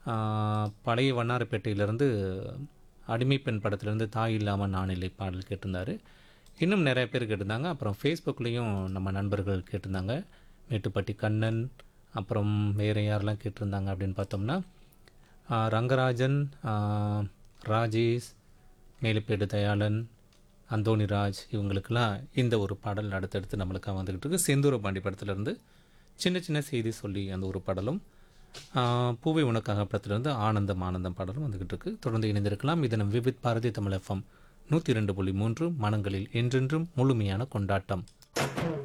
பழைய வண்ணாரப்பேட்டையிலேருந்து அடிமை பெண் படத்துலேருந்து தாய் இல்லாமல் நான் இல்லை பாடல் கேட்டிருந்தாரு இன்னும் நிறைய பேர் கேட்டிருந்தாங்க அப்புறம் ஃபேஸ்புக்லேயும் நம்ம நண்பர்கள் கேட்டிருந்தாங்க மேட்டுப்பட்டி கண்ணன் அப்புறம் வேறு யாரெல்லாம் கேட்டிருந்தாங்க அப்படின்னு பார்த்தோம்னா ஆ, ரங்கராஜன் ஆ, ராஜேஷ் மேலுப்பேடு தயாளன் அந்தோணிராஜ் இவங்களுக்கெல்லாம் இந்த ஒரு பாடல் அடுத்தடுத்து நம்மளுக்காக வந்துக்கிட்டு இருக்கு செந்தூர பாண்டி படத்துலேருந்து சின்ன சின்ன செய்தி சொல்லி அந்த ஒரு பாடலும் ஆ, பூவை உனக்காக படத்துலேருந்து ஆனந்தம் ஆனந்தம் பாடலும் வந்துக்கிட்டு இருக்கு தொடர்ந்து இணைந்திருக்கலாம் இது நம் விவித் பாரதி தமிழ் எஃப்எம் நூற்றி ரெண்டு புள்ளி மூன்று மனங்களில் என்றென்றும் முழுமையான கொண்டாட்டம்